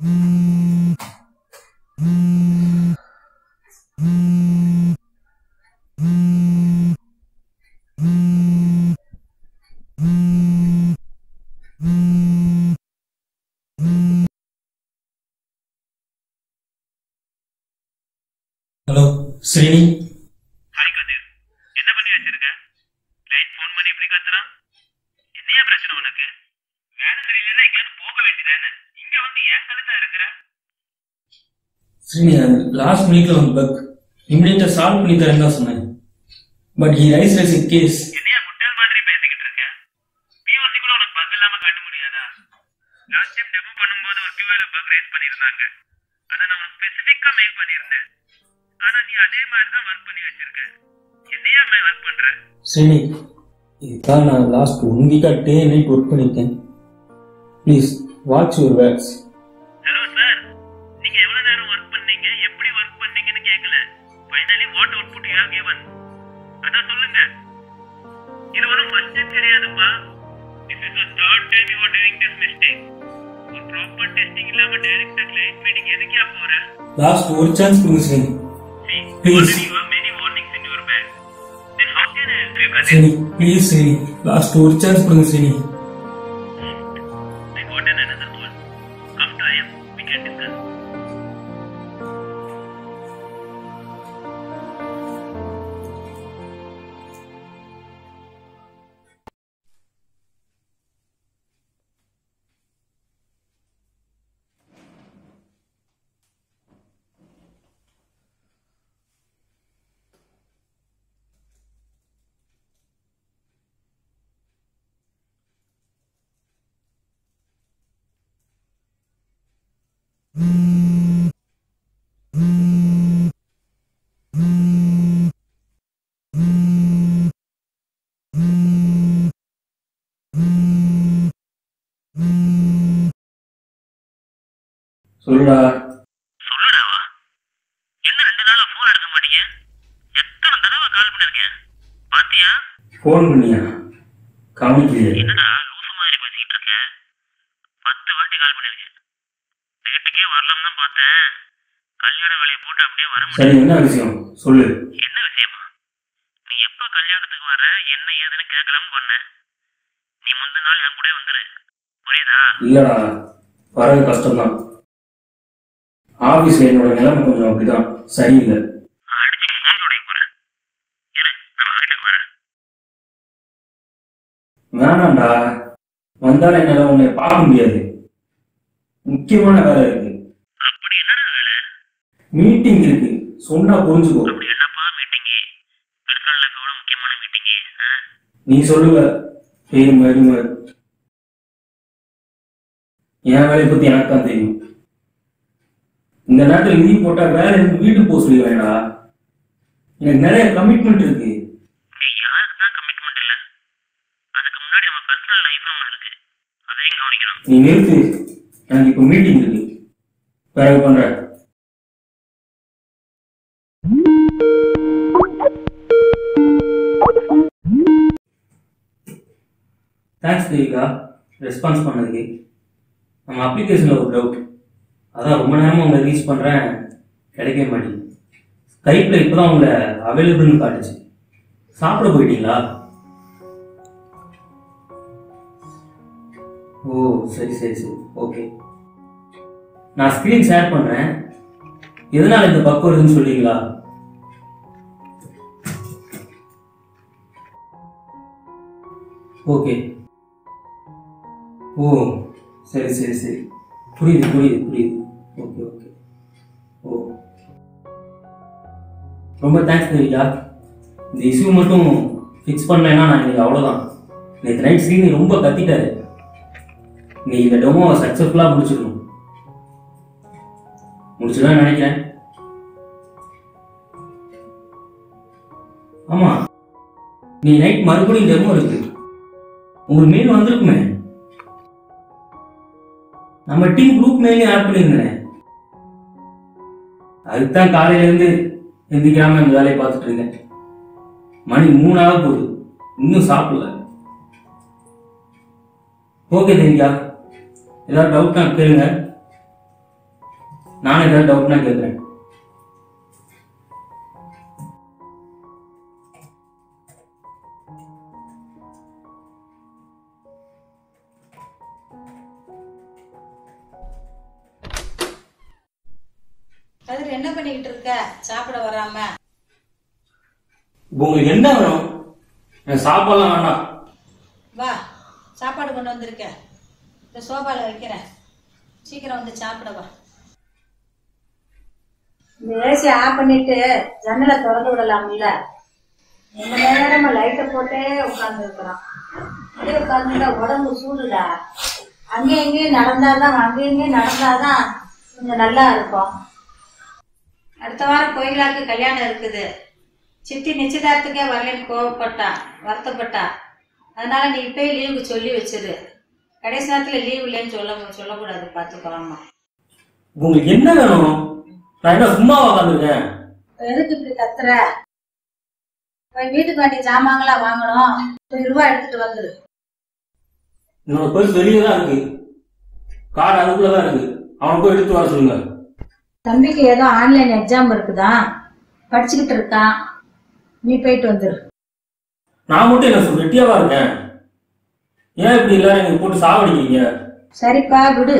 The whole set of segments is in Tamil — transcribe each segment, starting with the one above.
ஹலோ ஸ்ரீனி ஹாய் கதிர் என்ன பண்ணி வச்சிருக்க லைட் ஃபோன் பண்ணி இப்படி கத்துறான் என்னையா பிரச்சனை உனக்கு வேலை தெரியலன்னா எங்கேயாவது போக வேண்டியதானே இங்க வந்து என் கழுத்தா இருக்கிற ஸ்ரீனி லாஸ்ட் மினிட்ல வந்து பக் இமிடியேட்டா சால்வ் பண்ணி தரேன் தான் சொன்னேன் but he raise raise it case என்னையா முட்டாள் மாதிரி பேசிக்கிட்டு இருக்க பிஓசி கூட உனக்கு பக் இல்லாம காட்ட முடியாதா லாஸ்ட் டைம் டெமோ பண்ணும்போது ஒரு கியூல பக் ரைஸ் பண்ணியிருந்தாங்க அதை நான் உனக்கு ஸ்பெசிஃபிக்கா மேக் பண்ணியிருந்தேன் ஆனா நீ அதே மாதிரி தான் ஒர்க் பண்ணி வச்சிருக்க என்னையா ஒர்க் பண்ற ஸ்ரீனி இதுக்காக நான் லாஸ்ட் ஒன் வீக்கா டே நைட் ஒர்க் பண்ணியிருக்கேன் please watch your words hello sir நீங்க எவ்வளவு நேரம் ஒர்க் பண்ணீங்க எப்படி ஒர்க் பண்ணீங்கன்னு கேட்கல finally what output you have given அதான் சொல்லுங்க இது ஒன்றும் ஃபர்ஸ்ட் டைம் கிடையாதுப்பா this is the third time you are doing this mistake ஒரு ப்ராப்பர் டெஸ்டிங் இல்லாம டைரக்டா கிளையன்ட் மீட்டிங் எதுக்கே போற லாஸ்ட் ஒரு சான்ஸ் கொடுங்க Srini See, Please. already you have many warnings in your bag. Then how can I help you, Kadir? Srini please Srini last ஒரு சான்ஸ் கொடுங்க Srini I got an another call. Come to IM, we can discuss. சொல்லுடா சொல்லுடாவா என்ன ரெண்டு நாளா போன் எடுக்க மாட்டீங்க எத்தனை தடவை கால் பண்ணிருக்கேன் பாத்தியா ஃபோன் பண்ணியா கவனிக்கலையே என்னடா லூசு மாதிரி பேசிக்கிட்டு இருக்க பத்து வாட்டி கால் பண்ணிருக்கேன் வீட்டுக்கே வரலாம் தான் பார்த்தேன் கல்யாண வேலையை போட்டு அப்படியே வர முடியல சரி என்ன விஷயம் சொல்லு என்ன விஷயமா நீ எப்ப கல்யாணத்துக்கு வர என்ன ஏதுன்னு கேட்கலாம்னு பண்ணேன் நீ முந்தின நாள் என் கூட வந்துரு புரியுதா இல்லடா வரது கஷ்டம்தான் ஆபீஸ்ல என்னோட நிலைமை கொஞ்சம் அப்படிதான் சரியில்லை அடிச்சு மூஞ்சோடைய போறேன் இரு நம்ம வீட்டுக்கு வரேன் வேணாம்டா வந்தாலும் என்னால உன்னை பார்க்க முடியாது முக்கியமான வேலை இருக்கு அப்படி என்னடா வேலை மீட்டிங் இருக்கு சொன்னா புரிஞ்சுக்கோ அப்படி என்னப்பா மீட்டிங்கு பெருசாள் லைஃபோட முக்கியமான மீட்டிங்கு நீ சொல்லுவ பெரும் பெருமை என் வேலையை பத்தி எனக்கு தான் தெரியும் இந்த நேரத்தில் லீவ் போட்டா வேலை இருந்து வீட்டுக்கு போக சொல்லிடுவேன்டா எனக்கு நிறைய கமிட்மெண்ட் இருக்கு நீ யாருக்கு தான் கமிட்மெண்ட் இல்ல அதுக்கு முன்னாடி நம்ம பர்சனல் லைஃப் ஒன்று இருக்கு அதையும் கவனிக்கணும் நீ நிறுத்து எனக்கு இப்போ மீட்டிங் இருக்கு பிறகு பண்றேன் தேங்க்ஸ் தேவிகா ரெஸ்பான்ஸ் பண்ணதுக்கு நம்ம அப்ளிகேஷனில் ஒரு டவுட் அதான் ரொம்ப நேரமாக உங்களை ரீச் பண்ணுறேன் கிடைக்கவே மாட்டேங்குது ஸ்கைப்பில் இப்போ தான் உங்களை அவைலபிள்னு காட்டுச்சு சாப்பிட போயிட்டீங்களா ஓ சரி சரி சரி ஓகே நான் ஸ்க்ரீன் ஷேர் பண்ணுறேன் எதனால் இந்த பக் வருதுன்னு சொல்றீங்களா ஓகே ஓ சரி சரி சரி புரியுது புரியுது புரியுது ஓகே ஓகே ஓ ரொம்ப தேங்க்ஸ் தேவிகா இந்த இஷ்யூ மட்டும் ஃபிக்ஸ் பண்ணலைன்னா நான் இன்னைக்கு அவ்வளோதான் நேற்று நைட் ஸ்ரீனி ரொம்ப கத்திட்டாரு நீ இந்த டெமோவை சக்ஸஸ்ஃபுல்லாக முடிச்சிடணும் முடிச்சுதான் நினைக்கிறேன் ஆமா நீ நைட் மறுபடியும் டெமோ இருக்கு உங்களுக்கு மெயில் வந்திருக்குமே நம்ம டீம் குரூப் மெயிலையும் ஆட் பண்ணியிருந்தேன் அதுதான் காலையில இருந்து எந்திரிக்காம இந்த வேலையை பார்த்துட்டு இருந்தேன் மணி மூணாக போகுது இன்னும் சாப்பிடல ஓகே தேவிகா ஏதாவது டவுட்னா கேளுங்க நானும் ஏதாவது டவுட்னா கேட்குறேன் கதிர் என்ன பண்ணிக்கிட்டு இருக்க சாப்பிட வராம இப்போ உங்களுக்கு என்ன வேணும் எனக்கு சாப்பாடுலாம் வேண்டாம் வா சாப்பாடு கொண்டு வந்திருக்கேன் இந்த சோபால வைக்கிறேன் சீக்கிரம் வந்து சாப்பிட வா இந்த ஏசி ஆஃப் பண்ணிட்டு ஜன்னலை திறந்து விடலாம்ல ரொம்ப நேரமா லைட்டை போட்டே உட்கார்ந்து இருக்கிறான் அப்படியே உட்கார்ந்துட்டா உடம்பு சூடுடா அங்கேயும் இங்கேயும் நடந்தாதான் அங்கேயும் இங்கேயும் நடந்தாதான் கொஞ்சம் நல்லா இருக்கும் அடுத்த வாரம் கோயிலாக்கு கல்யாணம் இருக்குது சித்தி நிச்சயதார்த்தத்துக்கே வரலன்னு கோவப்பட்டா வருத்தப்பட்டா அதனால நீ இப்பயே லீவுக்கு சொல்லி வச்சிரு கடைசி நேரத்துல லீவ் இல்லைன்னு சொல்ல சொல்லக்கூடாது பார்த்துக்கலாமா உங்களுக்கு என்ன வேணும் நான் என்ன சும்மா உட்காந்துருக்கேன் எதுக்கு இப்படி கத்துற போய் வீட்டுக்கு வேண்டிய ஜாமான்லாம் வாங்கணும் போய் ரூபா எடுத்துட்டு வந்துரு என்னோட பர்ஸ் வெளியே தான் இருக்கு கார்டு அதுக்குள்ள தான் இருக்கு அவனை போய் எடுத்து வர சொல்லுங்க தம்பிக்கு ஏதோ ஆன்லைன் எக்ஸாம் இருக்குதா படிச்சுக்கிட்டு இருக்கான் நீ போயிட்டு வந்துரு நான் மட்டும் என்ன சொல்ல வெட்டியாவா இருக்கேன் ஏன் இப்படி எல்லாரும் எனக்கு போட்டு சாவடிக்கிறீங்க சரிப்பா விடு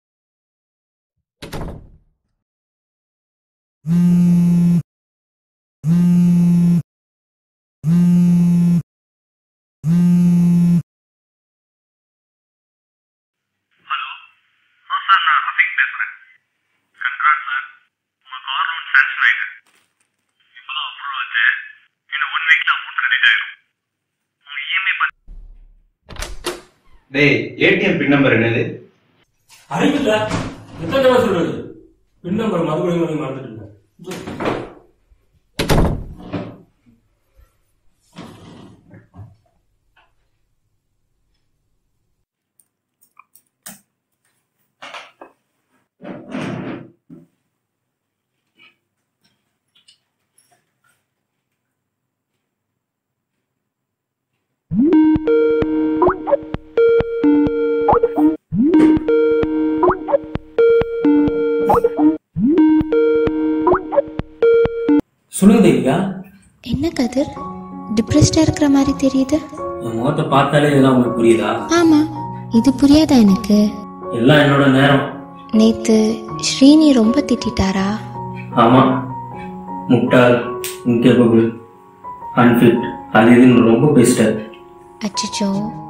ஹலோ ஆ சார் நான் ரஃபிக் பேசுகிறேன் கங்க்ராட் சார் உங்கள் கார் லோன் சாங்ஷன் ஆயிட்டு இப்போதான் அப்ரூவல் ஆச்சு இன்னும் ஒன் வீக்கில் அமௌண்ட் கிரெடிட் ஆயிடும் உங்கள் இஎம்ஐ பற்றி டேய் ஏடிஎம் பின் நம்பர் என்னது அறிவில்ல எத்தனை தடவை சொல்றது பின் நம்பர் மறுபடியும் மறுபடியும் மறந்துட்டு இருக்கேன். சொல்லுங்க தேவிகா என்ன கதிர் டிப்ரெஸ்டா இருக்கிற மாதிரி தெரியுது என் முகத்தை பார்த்தாலே இதெல்லாம் உங்களுக்கு புரியுதா ஆமா இது புரியாதா எனக்கு எல்லாம் என்னோட நேரம் நேத்து ஸ்ரீனி ரொம்ப திட்டிட்டாரா ஆமா முட்டாள் இன்கேபபிள் அன்ஃபிட் அது இதுன்னு ரொம்ப பேசிட்டார் அச்சச்சோ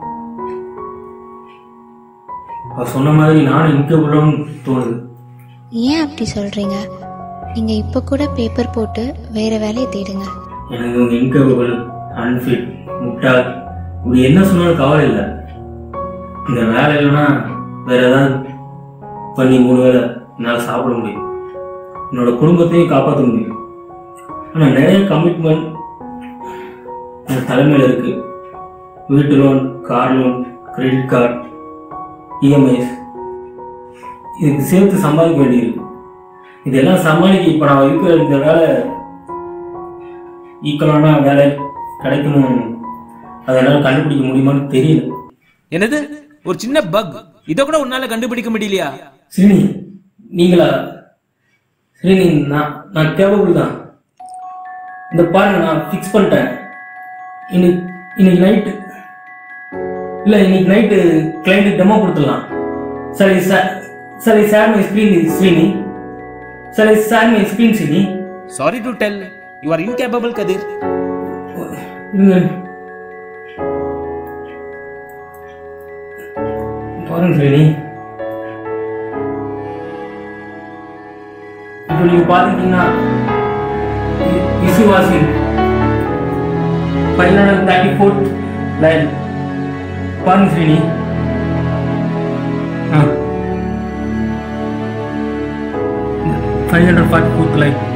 அவர் சொன்ன மாதிரி நானும் இன்கேபபிள்னு தோணுது ஏன் அப்படி சொல்றீங்க நீங்க இப்ப கூட பேப்பர் போட்டு வேற வேலையை தேடுங்க எனக்கு இவங்க இன்கேபபிள் அன்ஃபிட் முட்டாள் இப்படி என்ன சொன்னாலும் கவலை இல்லை இந்த வேலை இல்லைன்னா வேற ஏதாவது பண்ணி மூணு வேளை என்னால் சாப்பிட முடியும் என்னோட குடும்பத்தையும் காப்பாற்ற முடியும் ஆனால் நிறைய கமிட்மெண்ட் என் தலைமையில் இருக்கு வீட்டு loan car loan credit card EMIs இதுக்கு சேர்த்து சம்பாதிக்க வேண்டியிருக்கு இதெல்லாம் சமாளிக்க இப்போ நான் இருக்கிற இந்த வேலை ஈக்குவலான வேலை கிடைக்கணும் அதெல்லாம் கண்டுபிடிக்க முடியுமான்னு தெரியல என்னது ஒரு சின்ன பக் இத கூட உன்னால கண்டுபிடிக்க முடியலையா ஸ்ரீனி நீங்களா ஸ்ரீனி நான் நான் கேபபிள் தான் இந்த பாருங்க நான் ஃபிக்ஸ் பண்ணிட்டேன் இன்னைக்கு இன்னைக்கு நைட்டு இல்லை இன்னைக்கு நைட்டு கிளைண்ட்டுக்கு டெமோ கொடுத்துடலாம் சரி சார் சரி சார் மை ஸ்க்ரீன் ஸ்ரீனி சரி sir my screen Srini sorry to tell you are incapable Kathir இருங்க பாருங்க ஸ்ரீனி இப்போ நீங்க பாத்துக்கிட்டீங்கன்னா விசுவாசி five hundred thirty fourth line பாருங்க ஸ்ரீனி ஆ five hundred forty fourth line